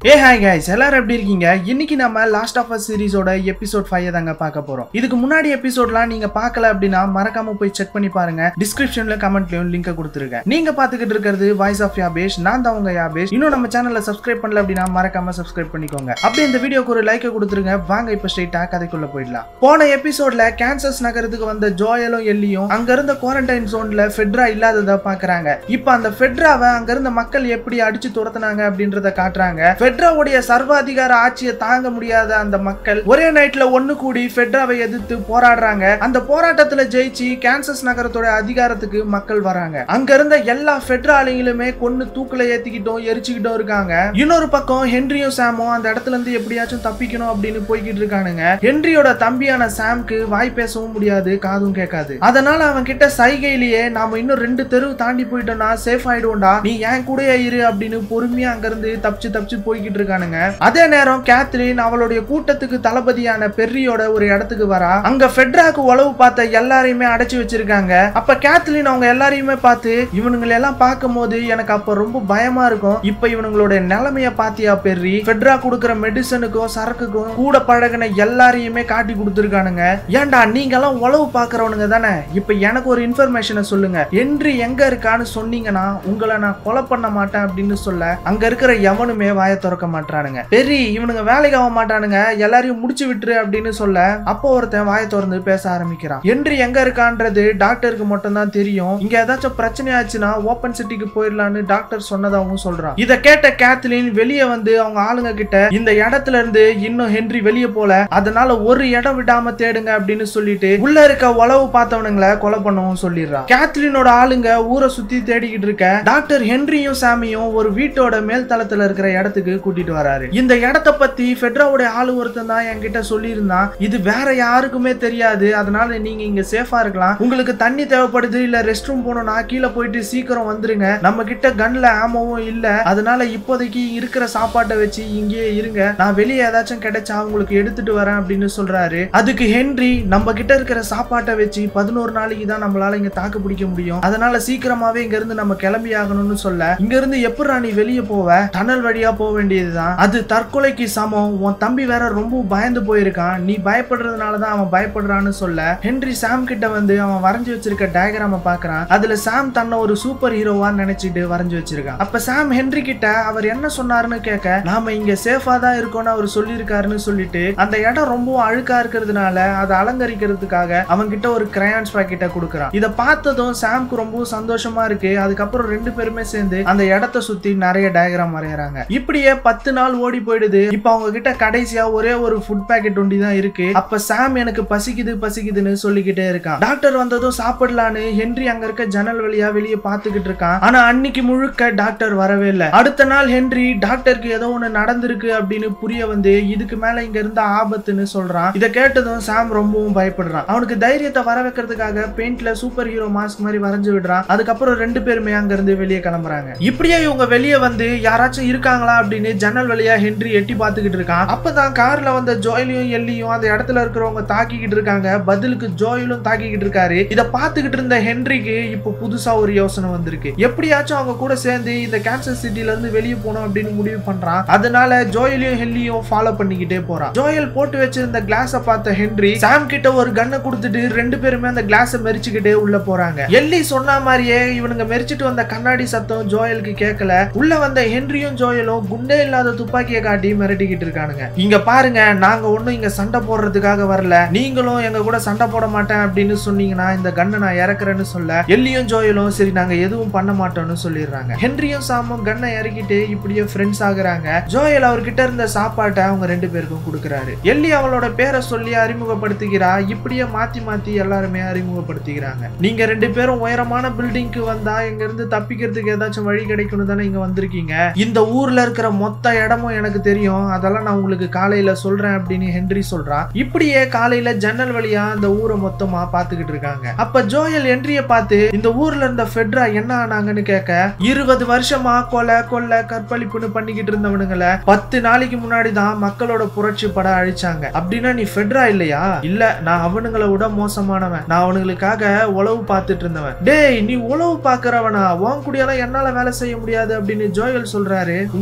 ஏ hi guys எல்லாரும் எப்படி இருக்கீங்க இன்னைக்கு நம்ம லாஸ்ட் ஆஃப் அஸ் சீரிஸோட எபிசோட் ஃபைவ் தாங்க பார்க்க போறோம் இதுக்கு முன்னாடி எபிசோட்லாம் நீங்க பார்க்கல அப்படின்னா மறக்காம போய் செக் பண்ணி பாருங்க டிஸ்கிரிப்ஷன்ல கமெண்ட்லயும் லிங்க் கொடுத்துருக்கேன் நீங்க பாத்துக்கிட்டு இருக்கிறது வாய்ஸ் ஆஃப் யாபேஷ் நான் தான் உங்க யாபேஷ் இன்னும் நம்ம சேனல்ல சப்ஸ்கிரைப் பண்ணல அப்படின்னா மறக்காம சப்ஸ்கிரைப் பண்ணிக்கோங்க அப்படியே இந்த வீடியோக்கு ஒரு லைக் கொடுத்துருங்க வாங்க இப்ப ஸ்ட்ரைட்டா கதைக்குள்ள போயிடலாம் போன எபிசோட்ல கேன்சர்ஸ் நகரத்துக்கு வந்த ஜோயலும் எல்லியும் அங்க இருந்த குவாரண்டைன் ஜோன்ல ஃபெட்ரா இல்லாதத பாக்குறாங்க இப்ப அந்த ஃபெட்ராவை அங்க இருந்த மக்கள் எப்படி அடிச்சு துரத்துனாங்க அப்படின்றத காட்டுறாங்க ஃபெட்ராவுடைய சர்வாதிகார ஆட்சியை தாங்க முடியாத அந்த மக்கள் ஒரே நைட்ல ஒண்ணு கூடி ஃபெட்ராவை எதிர்த்து போராடுறாங்க அந்த போராட்டத்துல ஜெயிச்சு கேன்சஸ் நகரத்தோட அதிகாரத்துக்கு மக்கள் வராங்க அங்க இருந்த எல்லா ஃபெட்ரா ஆளுங்களுமே கொன்னு தூக்குல ஏத்திக்கிட்டும் எரிச்சுக்கிட்டும் இருக்காங்க இன்னொரு பக்கம் ஹென்ரியும் சாமும் அந்த இடத்துல இருந்து எப்படியாச்சும் தப்பிக்கணும் அப்படின்னு போய்கிட்டு இருக்கானுங்க ஹென்ரியோட தம்பியான சாம்க்கு வாய் பேசவும் முடியாது காதும் கேட்காது அதனால அவன் கிட்ட சைகையிலேயே நாம இன்னும் ரெண்டு தெரு தாண்டி போயிட்டோம்னா சேஃப் ஆயிடுவோம்டா நீ என் கூடயே இரு அப்படின்னு பொறுமையா அங்க இருந்து தப்பிச்சு தப்பிச்சு போய்கிட்டு இருக்கானுங்க அதே நேரம் கேத்ரின் அவளுடைய கூட்டத்துக்கு தளபதியான பெர்ரியோட ஒரு இடத்துக்கு வரா அங்க ஃபெட்ராக்கு உளவு பார்த்த எல்லாரையுமே அடைச்சு வச்சிருக்காங்க அப்ப கேத்லின் அவங்க எல்லாரையுமே பார்த்து இவனுங்களை எல்லாம் பார்க்கும் போது எனக்கு அப்ப ரொம்ப பயமா இருக்கும் இப்ப இவனுங்களோட நிலைமைய பாத்தியா பெர்ரி ஃபெட்ரா கொடுக்குற மெடிசனுக்கும் சரக்குக்கும் கூட பழகின எல்லாரையுமே காட்டி கொடுத்துருக்கானுங்க ஏன்டா நீங்க எல்லாம் உளவு பாக்குறவனுங்க தானே இப்ப எனக்கு ஒரு இன்ஃபர்மேஷனை சொல்லுங்க என்று எங்க இருக்கான்னு சொன்னீங்கன்னா உங்களை நான் கொலை பண்ண மாட்டேன் அப்படின்னு சொல்ல அங்க இருக்கிற எவனுமே வாயை திறக்க மாட்டானுங்க பெரிய இவனுங்க வேலைக்கு ஆக மாட்டானுங்க எல்லாரையும் முடிச்சு விட்டுரு அப்படின்னு சொல்ல அப்போ ஒருத்தன் வாயை திறந்து பேச ஆரம்பிக்கிறான் என்று எங்க இருக்கான்றது டாக்டருக்கு மட்டும் தான் தெரியும் இங்க ஏதாச்சும் பிரச்சனை ஆச்சுன்னா ஓப்பன் சிட்டிக்கு போயிடலான்னு டாக்டர் சொன்னதாகவும் சொல்றான் இத கேட்ட கேத்லின் வெளியே வந்து அவங்க ஆளுங்க கிட்ட இந்த இடத்துல இருந்து இன்னும் ஹென்றி வெளியே போல அதனால ஒரு இடம் விடாம தேடுங்க அப்படின்னு சொல்லிட்டு உள்ள இருக்க உளவு பார்த்தவனுங்களை கொலை பண்ணவும் சொல்லிடுறான் கேத்லினோட ஆளுங்க ஊரை சுத்தி தேடிக்கிட்டு இருக்க டாக்டர் ஹென்ரியும் சாமியும் ஒரு வீட்டோட மேல் தளத்துல இருக்கிற இடத்துக்கு கூட்டிட்டு வராரு இந்த இடத்த பத்தி ஃபெட்ராவுடைய ஆளு ஒருத்தன் தான் என்கிட்ட சொல்லியிருந்தான் இது வேற யாருக்குமே தெரியாது அதனால நீங்க இங்க சேஃபா இருக்கலாம் உங்களுக்கு தண்ணி தேவைப்படுது இல்ல ரெஸ்ட் ரூம் போகணும்னா கீழே போயிட்டு சீக்கிரம் வந்துருங்க நம்ம கிட்ட கன்ல ஆமோவும் இல்ல அதனால இப்போதைக்கு இருக்கிற சாப்பாட்டை வச்சு இங்கேயே இருங்க நான் வெளியே ஏதாச்சும் கிடைச்சா உங்களுக்கு எடுத்துட்டு வரேன் அப்படின்னு சொல்றாரு அதுக்கு ஹென்றி நம்ம கிட்ட இருக்கிற சாப்பாட்டை வச்சு பதினோரு நாளைக்கு தான் நம்மளால இங்க தாக்கு பிடிக்க முடியும் அதனால சீக்கிரமாவே இங்க இருந்து நம்ம கிளம்பி ஆகணும்னு சொல்ல இங்க இருந்து எப்படா நீ வெளியே போவ டனல் வழியா போக வேண்டியதுதான் அது தற்கொலைக்கு சமம் உன் தம்பி வேற ரொம்ப பயந்து போயிருக்கான் நீ பயப்படுறதுனால தான் அவன் பயப்படுறான்னு சொல்ல ஹென்றி சாம் கிட்ட வந்து அவன் வரைஞ்சு வச்சிருக்க டயக்ராம பாக்குறான் அதுல சாம் தன்னை ஒரு சூப்பர் ஹீரோவா நினைச்சிட்டு வரைஞ்சு வச்சிருக்கான் அப்ப சாம் ஹென்றி கிட்ட அவர் என்ன சொன்னாருன்னு கேட்க நாம இங்க சேஃபா தான் இருக்கோம்னு அவர் சொல்லியிருக்காருன்னு சொல்லிட்டு அந்த இடம் ரொம்ப அழுக்கா இருக்கிறதுனால அதை அலங்கரிக்கிறதுக்காக அவங்க கிட்ட ஒரு கிரையான்ஸ் பாக்கெட்டை கொடுக்குறான் இதை பார்த்ததும் சாம்க்கு ரொம்ப சந்தோஷமா இருக்கு அதுக்கப்புறம் ரெண்டு பேருமே சேர்ந்து அந்த இடத்த சுத்தி நிறைய டயக்ராம் வரையறாங்க இப்படியே பத்து நாள் ஓடி போயிடுது இப்ப அவங்க கிட்ட கடைசியா ஒரே ஒரு ஃபுட் பேக்கெட் ஒண்டி தான் இருக்கு அப்ப சாம் எனக்கு பசிக்குது பசிக்குதுன்னு சொல்லிக்கிட்டே இருக்கான் டாக்டர் வந்ததும் சாப்பிடலான்னு ஹென்றி அங்க இருக்க ஜன்னல் வழியா வெளியே பார்த்துக்கிட்டு இருக்கான் ஆனா அன்னைக்கு முழுக்க டாக்டர் வரவே இல்லை அடுத்த நாள் ஹென்றி டாக்டருக்கு ஏதோ ஒண்ணு நடந்திருக்கு அப்படின்னு புரிய வந்து இதுக்கு மேல இங்க இருந்த ஆபத்துன்னு சொல்றான் இதை கேட்டதும் சாம் ரொம்பவும் பயப்படுறான் அவனுக்கு தைரியத்தை வர வைக்கிறதுக்காக பெயிண்ட்ல சூப்பர் ஹீரோ மாஸ்க் மாதிரி வரைஞ்சு விடுறான் அதுக்கப்புறம் ரெண்டு பேருமே அங்க இருந்து வெளியே கிளம்புறாங்க இப்படியே இவங்க வெளியே வந்து யாராச்சும் இருக்காங்களா அப்படின்னு ஜன்னல் வழியா ஹென்றி எட்டி பார்த்துக்கிட்டு இருக்கான் அப்பதான் கார்ல வந்த ஜோயிலையும் எல்லியும் அந்த இடத்துல இருக்கிறவங்க தாக்கிக்கிட்டு இருக்காங்க பதிலுக்கு ஜோயிலும் தாக்கிக்கிட்டு இருக்காரு இத பார்த்துக்கிட்டு இருந்த ஹென்ரிக்கு இப்போ புதுசா ஒரு யோசனை வந்திருக்கு எப்படியாச்சும் அவங்க கூட சேர்ந்து இந்த கேன்சர் சிட்டில இருந்து வெளியே போகணும் அப்படின்னு முடிவு பண்றான் அதனால ஜோயிலையும் ஹெல்லியும் ஃபாலோ பண்ணிக்கிட்டே போறான் ஜோயல் போட்டு வச்சிருந்த கிளாஸ பார்த்த ஹென்றி சாம் கிட்ட ஒரு கன்னை கொடுத்துட்டு ரெண்டு பேருமே அந்த கிளாஸை மெரிச்சுக்கிட்டே உள்ள போறாங்க எல்லி சொன்ன மாதிரியே இவனுங்க மெரிச்சிட்டு வந்த கண்ணாடி சத்தம் ஜோயலுக்கு கேட்கல உள்ள வந்த ஹென்ரியும் ஜோயலும் குண்டே இல்லாத துப்பாக்கியை காட்டி மிரட்டிக்கிட்டு இருக்கானுங்க இங்க பாருங்க நாங்க ஒண்ணும் இங்க சண்டை போடுறதுக்காக வரல நீங்களும் எங்க கூட சண்டை போட மாட்டேன் அப்படின்னு சொன்னீங்கன்னா இந்த கண்ணை நான் இறக்குறேன்னு சொல்ல எல்லியும் ஜோயலும் சரி நாங்க எதுவும் பண்ண மாட்டோம்னு சொல்லிடுறாங்க ஹென்ரியும் சாமும் கண்ணை இறக்கிட்டு இப்படியே ஃப்ரெண்ட்ஸ் ஆகுறாங்க ஜோயல் அவர்கிட்ட இருந்த சாப்பாட்டை அவங்க ரெண்டு பேருக்கும் கொடுக்குறாரு எல்லி அவளோட பேரை சொல்லி அறிமுகப்படுத்திக்கிறா இப்படியே மாத்தி மாத்தி எல்லாருமே அறிமுகப்படுத்திக்கிறாங்க நீங்க ரெண்டு பேரும் உயரமான பில்டிங்க்கு வந்தா இங்க இருந்து தப்பிக்கிறதுக்கு ஏதாச்சும் வழி கிடைக்கணும் தானே இங்க வந்திருக்கீங்க இந்த ஊர்ல இருக்கிற மொத்த இடமும் எனக்கு தெரியும் அதெல்லாம் நான் உங்களுக்கு காலையில சொல்றேன் அப்படின்னு ஹென்றி சொல்றான் இப்படியே காலையில ஜன்னல் வழியா அந்த ஊரை மொத்தமா பாத்துக்கிட்டு இருக்காங்க அப்ப ஜோயல் ஹென்ரிய பார்த்து இந்த ஊர்ல இருந்த ஃபெட்ரா என்ன ஆனாங்கன்னு கேட்க இருபது வருஷமா கொலை கொள்ளை கற்பழிப்புன்னு பண்ணிக்கிட்டு இருந்தவனுங்கள பத்து நாளைக்கு முன்னாடி தான் மக்களோட புரட்சி பட அழிச்சாங்க அப்படின்னா நீ ஃபெட்ரா இல்லையா இல்ல நான் அவனுங்களை விட மோசமானவன் நான் அவனுங்களுக்காக உளவு பார்த்துட்டு இருந்தவன் டேய் நீ உளவு பாக்குறவனா உன் கூடியெல்லாம் என்னால வேலை செய்ய முடியாது அப்படின்னு ஜோயல் சொல்றாரு உங்களுக்கு வேற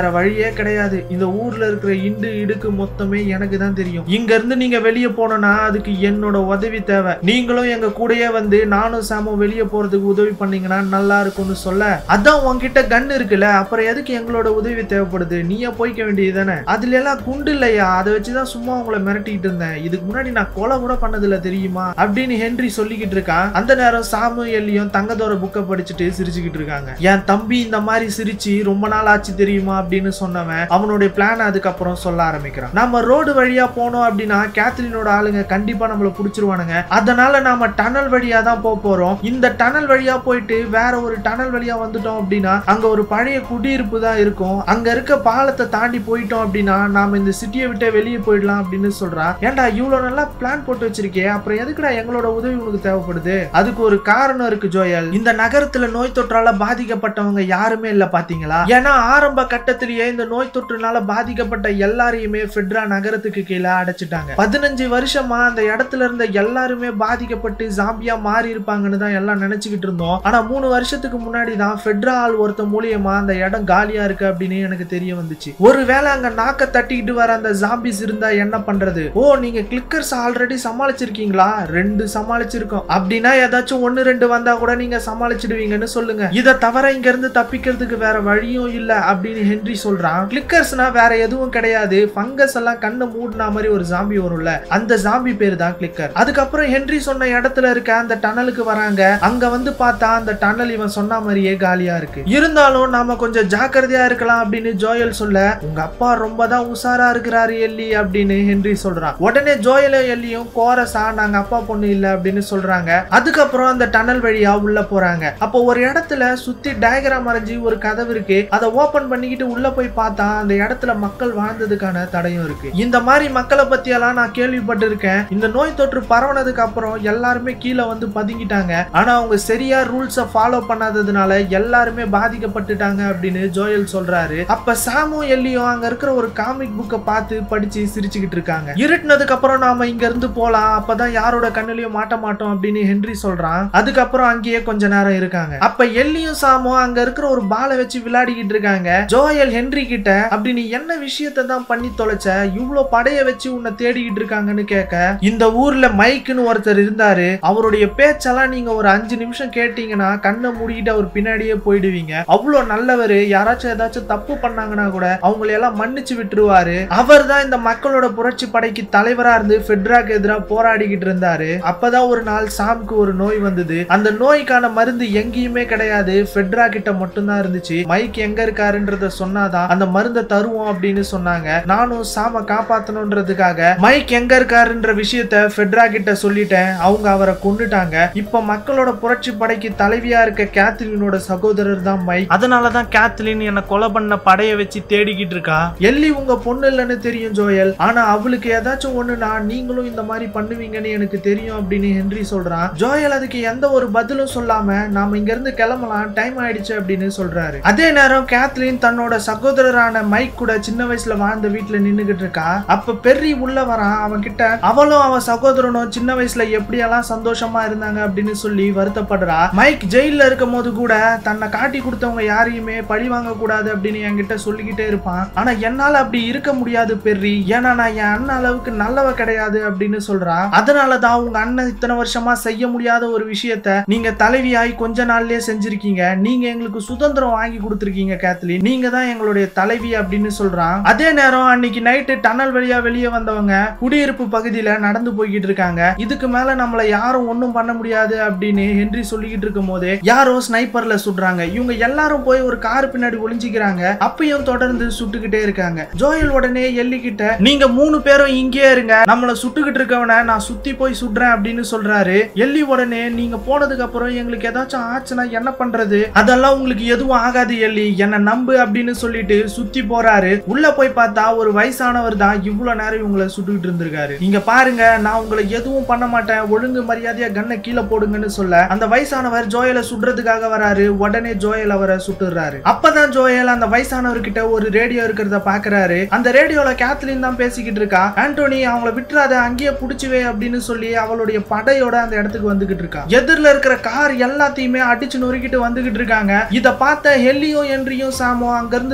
வழியே கிடையாது இந்த ஊர்ல இருக்கிற இண்டு இடுக்கு மொத்தமே எனக்கு தான் தெரியும் இங்க இருந்து நீங்க வெளியே போனோம்னா அதுக்கு என்னோட உதவி தேவை நீங்களும் எங்க கூடயே வந்து நானும் சாமும் வெளியே போறதுக்கு உதவி பண்ணீங்கன்னா நல்லா இருக்கும்னு சொல்ல அதான் உன்கிட்ட கன் இருக்குல்ல அப்புறம் எதுக்கு எங்களோட உதவி தேவைப்படுது நீயே போய்க்க வேண்டியது தானே அதுல எல்லாம் குண்டு இல்லையா அதை வச்சுதான் சும்மா உங்களை மிரட்டிட்டு இருந்தேன் இதுக்கு முன்னாடி நான் கொலை கூட பண்ணதில்ல தெரியுமா அப்படின்னு ஹென்றி சொல்லிக்கிட்டு இருக்கான் அந்த நேரம் சாமு எல்லியும் தங்கத்தோட புக்கை படிச்சுட்டு சிரிச்சுக்கிட்டு இருக்காங்க என் தம்பி இந்த மாதிரி சிரிச்சு ரொம்ப நாள் ஆச்சு தெரியுமா அப்படின்னு சொன்னவன் அவனுடைய பிளான் அதுக்கப்புறம் சொல்ல ஆரம்பிக்கிறான் நம்ம ரோடு வழியா போனோம் அப்படின்னா கேத்லினோட ஆளுங்க கண்டிப்பா நம்மள புடிச்சிருவானுங்க அதனால நாம டனல் வழியா தான் போக போறோம் இந்த டனல் வழியா போயிட்டு வேற ஒரு டனல் வழியா வந்துட்டோம் அப்படின்னா அங்க ஒரு பழைய குடியிருப்பு தான் இருக்கும் அங்க இருக்க பாலத்தை தாண்டி போயிட்டோம் அப்படின்னா நாம இந்த சிட்டியை விட்டு வெளியே போயிடலாம் அப்படின்னு சொல்றான் ஏன்டா இவ்வளவு நல்லா பிளான் போட்டு வச்சிருக்கே அப்புறம் எதுக்குடா எங்களோட உதவி உனக்கு தேவைப்படுது அதுக்கு ஒரு காரணம் இருக்கு ஜோயல் இந்த நகரத்துல நோய் தொற்றால பாதிக்கப்பட்டவங்க யாருமே இல்ல பாத்தீங்களா ஏன்னா ஆரம்ப கட்டத்திலேயே இந்த நோய் தொற்றுனால பாதிக்கப்பட்ட எல்லாரையுமே ஃபெட்ரா நகரத்துக்கு கீழே அடைச்சிட்டாங்க பதினஞ்சு வருஷமா அந்த இடத்துல இருந்த எல்லாருமே பாதிக்கப்பட்டு ஜாம்பியா மாறி இருப்பாங்கன்னு தான் எல்லாம் நினைச்சுக்கிட்டு இருந்தோம் ஆனா மூணு வருஷத்துக்கு முன்னாடி தான் ஃபெட்ரா ஆள் ஒருத்த மூலியமா அந்த இடம் காலியா இருக்கு அப்படின்னு எனக்கு தெரிய வந்துச்சு ஒருவேளை அங்க நாக்க தட்டிக்கிட்டு வர அந்த ஜாம்பிஸ் இருந்தா என்ன பண்றது ஓ நீங்க கிளிக்கர்ஸ் ஆல்ரெடி சமாளிச்சிருக்கீங்களா ரெண்டு சமாளிச்சிருக்கோம் அப்படின்னா ஏதாச்சும் ஒன்னு ரெண்டு வந்தா கூட நீங்க சமாளிச்சிடுவீங்கன்னு சொல்லுங்க இதை தவிர இங்க இருந்து தப்பிக்கிறதுக்கு வேற வழியும் இல்ல அப்படின்னு ஹென்றி சொல்றான் கிளிக்கர்ஸ்னா வேற எதுவும் கிடையாது ஃபங்கஸ் எல்லாம் கண்ணை மூடின மாதிரி ஒரு ஜாம்பி வரும்ல அந்த ஜாம்பி பேரு தான் கிளிக்கர் அதுக்கப்புறம் ஹென்றி சொன்ன இடத்துல இருக்க அந்த டனலுக்கு வராங்க அங்க வந்து பார்த்தா அந்த டனல் இவன் சொன்ன மாதிரியே காலியா இருக்கு இருந்தாலும் நாம கொஞ்சம் ஜாக்கிரதையா இருக்கலாம் அப்படின்னு ஜோயல் சொல்ல உங்க அப்பா ரொம்ப தான் உஷாரா இருக்கிறாரு எல்லி அப்படின்னு ஹென்றி சொல்றான் உடனே ஜோயலும் எல்லியும் கோரஸா நாங்க அப்பா பொண்ணு இல்ல அப்படின்னு சொல்றாங்க அதுக்கப்புறம் அந்த டனல் வழியா உள்ள போறாங்க அப்போ ஒரு இடத்துல சுத்தி டயக்ராம் வரைஞ்சி ஒரு கதவு இருக்கு அதை ஓபன் பண்ணிக்கிட்டு உள்ள போய் பார்த்தா அந்த இடத்துல மக்கள் வாழ்ந்ததுக்கான தடயம் இருக்கு இந்த மாதிரி மக்களை பத்தி எல்லாம் நான் கேள்விப்பட்டிருக்கேன் இந்த நோய் தொற்று பரவனதுக்கு அப்புறம் எல்லாருமே கீழே வந்து பதுங்கிட்டாங்க ஆனா அவங்க சரியா ரூல்ஸை ஃபாலோ பண்ணாததுனால எல்லாருமே பாதிக்கப்பட்டுட்டாங்க அப்படின்னு ஜோயல் சொல்றாரு அப்ப சாமும் எல்லியும் அங்க இருக்கிற ஒரு காமிக் புக்கை பார்த்து படிச்சு சிரிச்சுக்கிட்டு இருக்காங்க இருட்டினதுக்கு அப்புறம் நாம இங்க இருந்து போலாம் அப்பதான் யாரோட கண்ணுலயும் மாட்ட மாட்டோம் அப்படின்னு ஹென்றி சொல்றான் அதுக்கப்புறம் அங்கேயே கொஞ்ச நேரம் இருக்காங்க அப்ப எல்லியும் சாமும் அங்க இருக்கிற ஒரு பாலை வச்சு விளையாடிக்கிட்டு இருக்காங்க ஜோயல் ஹென்றி கிட்ட அப்படி நீ என்ன விஷயத்தை தான் பண்ணி தொலைச்ச இவ்ளோ படைய வச்சு உன்னை தேடிக்கிட்டு இருக்காங்கன்னு கேட்க இந்த ஊர்ல மைக்குன்னு ஒருத்தர் இருந்தாரு அவருடைய பேச்செல்லாம் நீங்க ஒரு அஞ்சு நிமிஷம் கேட்டீங்கன்னா கண்ணை மூடிக்கிட்டு அவர் பின்னாடியே போயிடுவீங்க அவ்வளோ நல்லவர் யாராச்சும் ஏதாச்சும் தப்பு பண்ணாங்கன்னா கூட அவங்களை எல்லாம் மன்னிச்சு விட்டுருவாரு அவர் தான் இந்த மக்களோட புரட்சி படைக்கு தலைவரா இருந்து ஃபெட்ராக்கு எதிராக போராடிக்கிட்டு இருந்தாரு அப்பதான் ஒரு நாள் சாம்க்கு ஒரு நோய் வந்தது அந்த நோய்க்கான மருந்து எங்கேயுமே கிடையாது ஃபெட்ரா கிட்ட மட்டும்தான் இருந்துச்சு மைக் எங்க இருக்காருன்றத சொன்னாதான் அந்த மருந்தை தருவோம் அப்படின்னு சொன்னாங்க நானும் சாம காப்பாத்தணுன்றதுக்காக மைக் எங்க இருக்காருன்ற விஷயத்த ஃபெட்ரா கிட்ட சொல்லிட்டேன் அவங்க அவரை கொன்னுட்டாங்க இப்ப மக்களோட புரட்சி படைக்கு தலைவியா இருக்க கேத்லினோட சகோதரர் தான் மைக் அதனாலதான் கேத்லின் என்ன கொலை பண்ண படைய வச்சு தேடிக்கிட்டு இருக்கா எல்லி உங்க பொண்ணு இல்லைன்னு தெரியும் ஜோயல் ஆனா அவளுக்கு ஏதாச்சும் ஒண்ணுனா நீங்களும் இந்த மாதிரி பண்ணுவீங்கன்னு எனக்கு தெரியும் அப்படின்னு ஹென்றி சொல்றான் ஜோயல் அதுக்கு எந்த ஒரு பதிலும் சொல்லாம நாம இங்க இருந்து கிளம்பலாம் டைம் ஆயிடுச்சு அப்படின்னு சொல்றாரு அதே நேரம் கேத்லின் தன்னோட சகோதரரான மைக் கூட சின்ன வயசுல வாழ்ந்த வீட்டுல நின்னுகிட்டு இருக்கா அப்ப பெர்ரி உள்ள வரான் அவன் கிட்ட அவளும் அவன் சகோதரனும் சின்ன வயசுல எப்படியெல்லாம் சந்தோஷமா இருந்தாங்க அப்படின்னு சொல்லி வருத்தப்படுறா மைக் ஜெயில இருக்கும் போது கூட தன்னை காட்டி கொடுத்தவங்க யாரையுமே பழி வாங்க கூடாது அப்படின்னு என்கிட்ட சொல்லிக்கிட்டே இருப்பான் ஆனா என்னால அப்படி இருக்க முடியாது பெர்ரி ஏன்னா நான் என் அண்ணன் அளவுக்கு நல்லவ கிடையாது அப்படின்னு சொல்றா அதனாலதான் உங்க அண்ணன் இத்தனை வருஷமா செய்ய முடியாத ஒரு விஷயத்த நீங்க தலைவியாய் கொஞ்ச நாள்லயே செஞ்சிருக்கீங்க நீங்க எங்களுக்கு சுதந்திரம் வாங்கி கொடுத்துருக்கீங்க கேத்லி நீங்க தான் எங்களுடைய தலைவி அப்படின்னு சொல்றான் அதே நேரம் அன்னைக்கு நைட்டு டனல் வழியா வெளியே வந்தவங்க குடியிருப்பு பகுதியில நடந்து போய்கிட்டு இருக்காங்க இதுக்கு மேல நம்மள யாரும் ஒண்ணும் பண்ண முடியாது அப்படின்னு ஹென்றி சொல்லிக்கிட்டு இருக்கும் போதே யாரோ ஸ்னைப்பர்ல சுடுறாங்க இவங்க எல்லாரும் போய் ஒரு கார் பின்னாடி ஒளிஞ்சிக்கிறாங்க அப்பயும் தொடர்ந்து சுட்டுக்கிட்டே இருக்காங்க ஜோயல் உடனே எல்லிக்கிட்ட நீங்க மூணு பேரும் இங்கே இருங்க நம்மள சுட்டுக்கிட்டு இருக்கவன நான் சுத்தி போய் சுடுறேன் அப்படின்னு சொல்றாரு எல்லி உடனே நீங்க போனதுக்கு அப்புறம் எங்களுக்கு ஏதாச்சும் ஆச்சுன்னா என்ன பண்றது அதெல்லாம் உங்களுக்கு எதுவும் ஆகாது எல்லி என்ன நம்பு அப்படின்னு சொல்லிட்டு சுத்தி போறாரு உள்ள போய் பார்த்தா ஒரு வயசானவர் தான் இவ்வளவு நேரம் இவங்களை சுட்டுக்கிட்டு இருந்திருக்காரு இங்க பாருங்க நான் உங்களை எதுவும் பண்ண மாட்டேன் ஒழுங்கு மரியாதையா கண்ணை கீழே போடுங்கன்னு சொல்ல அந்த வயசானவர் ஜோயலை சுடுறதுக்காக வராரு உடனே ஜோயல் அவரை சுட்டுறாரு அப்பதான் ஜோயல் அந்த வயசானவர் கிட்ட ஒரு ரேடியோ இருக்கிறத பாக்குறாரு அந்த ரேடியோல கேத்லின் தான் பேசிக்கிட்டு இருக்கா ஆண்டோனி அவங்கள விட்டுறாத அங்கேயே புடிச்சுவே அப்படின்னு சொல்லி அவளுடைய படையோட அந்த இடத்துக்கு வந்துகிட்டு இருக்கா எதிரில இருக்கிற கார் எல்லாத்தையுமே அடிச்சு நொறுக்கிட்டு வந்துகிட்டு இருக்காங்க இத பார்த்த ஹெல்லியும் என்றியும் சாமோ அங்க இருந்து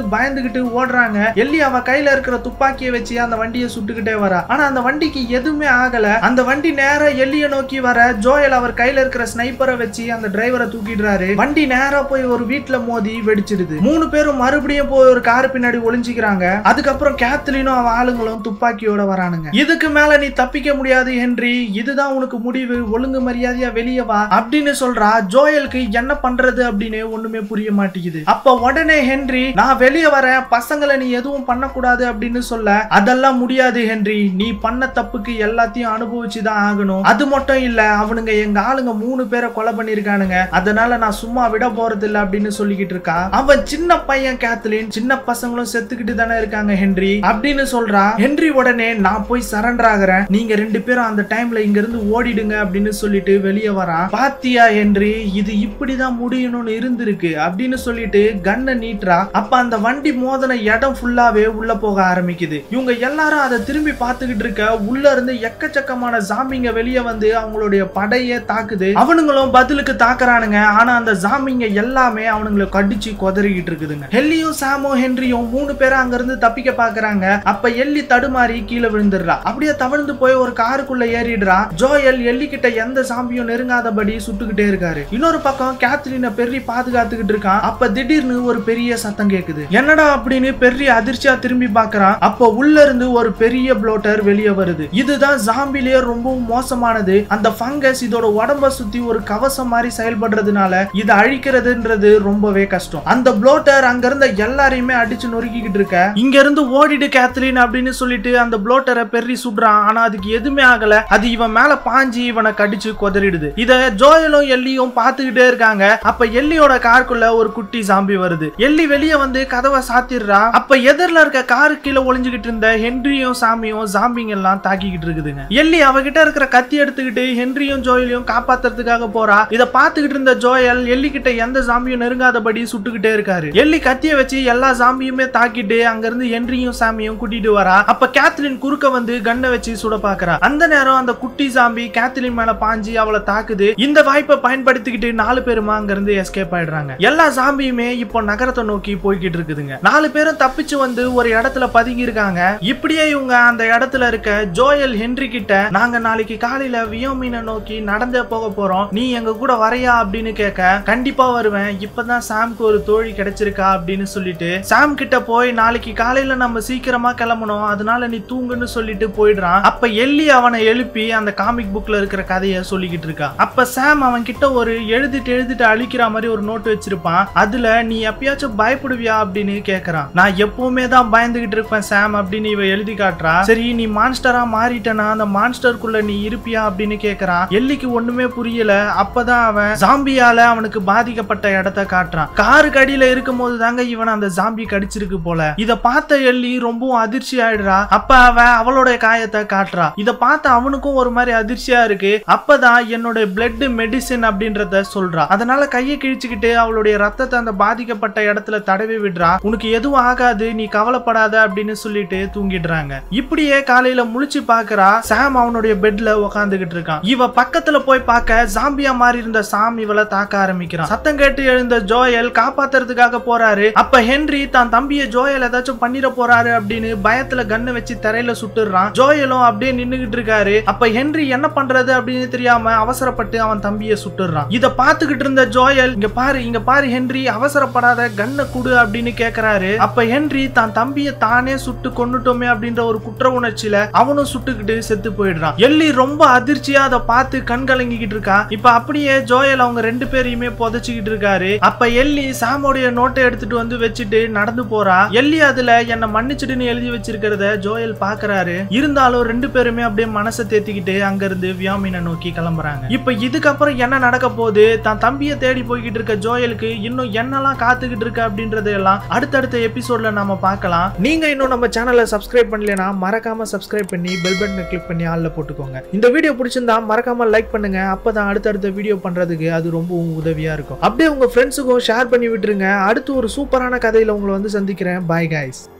பயந்துகிட்டு ஓடுறாங்க எல்லி அவ கையில இருக்கிற துப்பாக்கியை வச்சு அந்த வண்டியை சுட்டுக்கிட்டே வரா ஆனா அந்த வண்டிக்கு எதுவுமே ஆகல அந்த வண்டி நேரா எல்லிய நோக்கி வர ஜோயல் அவர் கையில இருக்கிற ஸ்னைப்பரை வச்சு அந்த டிரைவரை தூக்கிடுறாரு வண்டி நேரா போய் ஒரு வீட்டுல மோதி வெடிச்சிடுது மூணு பேரும் மறுபடியும் போய் ஒரு கார் பின்னாடி ஒளிஞ்சிக்கிறாங்க அதுக்கப்புறம் கேத்லினும் அவன் ஆளுங்களும் துப்பாக்கியோட வரானுங்க இதுக்கு மேல நீ தப்பிக்க முடியாது ஹென்றி இதுதான் உனக்கு முடிவு ஒழுங்கு மரியாதையா வெளியே வா அப்படின்னு சொல்றா ஜோயலுக்கு என்ன பண்றது அப்படின்னு ஒண்ணுமே புரிய மாட்டேங்குது அப்ப உடனே ஹென்றி நான் வெளியே வரேன் பசங்களை நீ எதுவும் பண்ணக்கூடாது அப்படின்னு சொல்ல அதெல்லாம் முடியாது ஹென்றி நீ பண்ண தப்புக்கு எல்லாத்தையும் அனுபவிச்சு தான் ஆகணும் அது மட்டும் இல்ல அவனுங்க எங்க ஆளுங்க மூணு பேரை கொலை பண்ணிருக்கானுங்க அதனால நான் சும்மா விட போறது இல்ல அப்படின்னு சொல்லிக்கிட்டு இருக்கா அவன் சின்ன பையன் கேத்லின் சின்ன பசங்களும் செத்துக்கிட்டு தானே இருக்காங்க ஹென்றி அப்படின்னு சொல்றா ஹென்றி உடனே நான் போய் சரண்டர் ஆகுறேன் நீங்க ரெண்டு பேரும் அந்த டைம்ல இங்க இருந்து ஓடிடுங்க அப்படின்னு சொல்லிட்டு வெளியே வரான் பாத்தியா ஹென்றி இது இப்படிதான் முடியணும்னு இருந்திருக்கு அப்படின்னு சொல்லிட்டு கண்ணை நீட்டுறா அப்ப அந்த வண்டி மோதன இடம் ஃபுல்லாவே உள்ள போக ஆரம்பிக்குது இவங்க எல்லாரும் அதை திரும்பி பார்த்துக்கிட்டு இருக்க உள்ள இருந்து எக்கச்சக்கமான ஜாம்பிங்க வெளியே வந்து அவங்களுடைய படையே தாக்குது அவனுங்களும் பதிலுக்கு தாக்குறானுங்க ஆனா அந்த ஜாம்பிங்க எல்லாமே அவனுங்களை கடிச்சு கொதறிக்கிட்டு இருக்குதுங்க ஹெல்லியும் சாமோ ஹென்ரியும் மூணு பேரும் அங்க இருந்து தப்பிக்க பாக்குறாங்க அப்ப எல்லி தடுமாறி கீழே விழுந்துடுறா அப்படியே தவழ்ந்து போய் ஒரு காருக்குள்ள ஏறிடுறா ஜோயல் எல்லி கிட்ட எந்த சாம்பியும் நெருங்காதபடி சுட்டுக்கிட்டே இருக்காரு இன்னொரு பக்கம் கேத்ரினை பெர்ரி பாதுகாத்துக்கிட்டு இருக்கான் அப்ப திடீர்னு ஒரு பெரிய சத்தம் கேக்குது என்னடா அப்படின்னு பெர்ரி அதிர்ச்சியா திரும்பி பார்க்கறான் அப்ப உள்ள இருந்து ஒரு பெரிய ப்ளோட்டர் வெளியே வருது இதுதான் ஜாம்பிலேயே ரொம்பவும் மோசமானது அந்த ஃபங்கஸ் இதோட உடம்ப சுத்தி ஒரு கவசம் மாதிரி செயல்படுறதுனால இதை அழிக்கிறதுன்றது ரொம்பவே கஷ்டம் அந்த ப்ளோட்டர் அங்க இருந்த எல்லாரையுமே அடிச்சு நொறுக்கிக்கிட்டு இருக்க இங்க இருந்து ஓடிடு கேத்ரின் அப்படின்னு சொல்லிட்டு அந்த ப்ளோட்டரை பெர்ரி சுடுறான் ஆனா அதுக்கு எதுவுமே ஆகல அது இவன் மேல பாஞ்சு இவனை கடிச்சு கொதறிடுது இத ஜோயலும் எல்லியும் பார்த்துக்கிட்டே இருக்காங்க அப்ப எல்லியோட காருக்குள்ள ஒரு குட்டி ஜாம்பி வருது எல்லி வெளியே வந்து கதவை சாத்திடுறா அப்ப எதிரில இருக்க காரு கீழே ஒளிஞ்சுகிட்டு இருந்த ஹென்ரியும் சாமியும் ஜாம்பிங்க எல்லாம் தாக்கிக்கிட்டு இருக்குதுங்க எல்லி அவகிட்ட இருக்கிற கத்தி எடுத்துக்கிட்டு ஹென்ரியும் ஜோயலையும் காப்பாத்துறதுக்காக போறா இத பாத்துக்கிட்டு இருந்த ஜோயல் எல்லி கிட்ட எந்த ஜாம்பியும் நெருங்காதபடி சுட்டுக்கிட்டே இருக்காரு எல்லி கத்திய வச்சு எல்லா ஜாம்பியுமே தாக்கிட்டு அங்க இருந்து ஹென்ரியும் சாமியும் கூட்டிட்டு வரா அப்ப கேத்ரின் குறுக்க வந்து கண்ணை வச்சு சுட பாக்குறா அந்த நேரம் அந்த குட்டி ஜாம்பி கேத்ரின் மேல பாஞ்சு அவளை தாக்குது இந்த வாய்ப்பை பயன்படுத்திக்கிட்டு நாலு பேருமா அங்க இருந்து எஸ்கேப் ஆயிடுறாங்க எல்லா ஜாம்பியுமே இப்போ நகரத்தை நோக்கி போய்கிட்டு இருக்குதுங்க நாலு பேரும் தப்பிச்சு வந்து ஒரு இடத்துல பதுங்கி இருக்காங்க இப்படியே இவங்க அந்த இடத்துல இருக்க ஜோயல் ஹென்றி கிட்ட நாங்க நாளைக்கு காலையில வியோமீனை நோக்கி நடந்தே போக போறோம் நீ எங்க கூட வரையா அப்படின்னு கேட்க கண்டிப்பா வருவேன் இப்பதான் சாம்க்கு ஒரு தோழி கிடைச்சிருக்கா அப்படின்னு சொல்லிட்டு சாம் கிட்ட போய் நாளைக்கு காலையில நம்ம சீக்கிரமா கிளம்பணும் அதனால நீ தூங்குன்னு சொல்லிட்டு போயிடுறான் அப்ப எல்லி அவனை எழுப்பி அந்த காமிக் புக்ல இருக்கிற கதையை சொல்லிக்கிட்டு இருக்கா அப்ப சாம் அவன் கிட்ட ஒரு எழுதிட்டு எழுதிட்டு அழிக்கிற மாதிரி ஒரு நோட்டு வச்சிருப்பான் அதுல நீ எப்பயாச்சும் பயப்படுவியா அப்படின்னு கேக்குறான் நான் எப்பவுமே தான் பயந்துகிட்டு இருப்பேன் சாம் அப்படின்னு இவ எழுதி காட்டுறா சரி நீ மான்ஸ்டரா மாறிட்டனா அந்த மான்ஸ்டருக்குள்ள நீ இருப்பியா அப்படின்னு கேக்குறான் எல்லிக்கு ஒண்ணுமே புரியல அப்பதான் அவன் ஜாம்பியால அவனுக்கு பாதிக்கப்பட்ட இடத்த காட்டுறான் காருக்கு அடியில இருக்கும் போது தாங்க இவன் அந்த ஜாம்பி கடிச்சிருக்கு போல இத பார்த்த எல்லி ரொம்பவும் அதிர்ச்சி ஆயிடுறா அப்ப அவன் அவளோட காயத்தை காட்டுறா இத பார்த்த அவனுக்கும் ஒரு மாதிரி அதிர்ச்சியா இருக்கு அப்பதான் என்னோட பிளட் மெடிசின் அப்படின்றத சொல்றா அதனால கையை கிழிச்சுக்கிட்டு அவளுடைய ரத்தத்தை அந்த பாதிக்கப்பட்ட இடத்துல தடவி விடுறா உனக்கு எதுவும் ஆகாது நீ கவலைப்படாத அப்படின்னு சொல்லிட்டு தூங்கிடுறாங்க இப்படியே காலையில முழிச்சு பாக்குறா சாம் அவனுடைய பெட்ல உக்காந்துகிட்டு இருக்கான் இவ பக்கத்துல போய் பார்க்க ஜாம்பியா மாறி இருந்த சாம் இவளை தாக்க ஆரம்பிக்கிறான் சத்தம் கேட்டு எழுந்த ஜோயல் காப்பாத்துறதுக்காக போறாரு அப்ப ஹென்றி தான் தம்பிய ஜோயல் ஏதாச்சும் பண்ணிட போறாரு அப்படின்னு பயத்துல கண்ணு வச்சு தரையில சுட்டுறான் ஜோயலும் அப்படியே நின்னுகிட்டு இருக்காரு அப்ப ஹென்றி என்ன பண்றது அப்படின்னு தெரியாம அவசரப்பட்டு அவன் தம்பிய சுட்டுறான் இத பாத்துக்கிட்டு இருந்த ஜோயல் இங்க பாரு இங்க பாரு ஹென்றி அவசரப்படாத கண்ணை குடு அப்படின்னு கேக்குறாரு அப்ப ஹென்றி தான் தம்பிய தானே சுட்டு கொன்னுட்டோமே அப்படின்ற ஒரு குற்ற உணர்ச்சியில அவனும் சுட்டுக்கிட்டு செத்து போயிடுறான் எல்லி ரொம்ப அதிர்ச்சியா அதை பார்த்து கண் கலங்கிக்கிட்டு இருக்கா இப்ப அப்படியே ஜோயல் அவங்க ரெண்டு பேரையுமே புதைச்சிக்கிட்டு இருக்காரு அப்ப எல்லி சாமோடைய நோட்டை எடுத்துட்டு வந்து வச்சுட்டு நடந்து போறா எல்லி அதுல என்ன மன்னிச்சிடுன்னு எழுதி வச்சிருக்கிறத ஜோயல் பாக்குறாரு இருந்தாலும் ரெண்டு பேருமே அப்படியே மனசை தேத்திக்கிட்டு அங்க இருந்து வியாமினை நோக்கி கிளம்புறாங்க இப்ப இதுக்கப்புறம் என்ன நடக்க போகுது தான் தம்பியை தேடி போய்கிட்டு இருக்க ஜோயலுக்கு இன்னும் என்னெல்லாம் காத்துக்கிட்டு இருக்கு அப்படின்றதையெல்லாம் அடுத்தடுத்த எபிசோட்ல நாம பார்க்கலாம் நீங்க இன்னும் நம்ம சேனலை சப்ஸ்கிரைப் பண்ணலைன்னா மறக்காம சப்ஸ்கிரைப் பண்ணி பெல் பட்டனை கிளிக் பண்ணி ஆள்ல போட்டுக்கோங்க இந்த வீடியோ பிடிச்சிருந்தா மறக்காம லைக் பண்ணுங்க அப்பதான் அடுத்தடுத்த வீடியோ பண்றதுக்கு அது ரொம்பவும் உதவியா இருக்கும் அப்படியே உங்க ஃப்ரெண்ட்ஸுக்கும் ஷேர் பண்ணி விட்டுருங்க அடுத்து ஒரு சூப்பரான கதையில உங்களை வந்து சந்திக்கிறேன் பாய் guys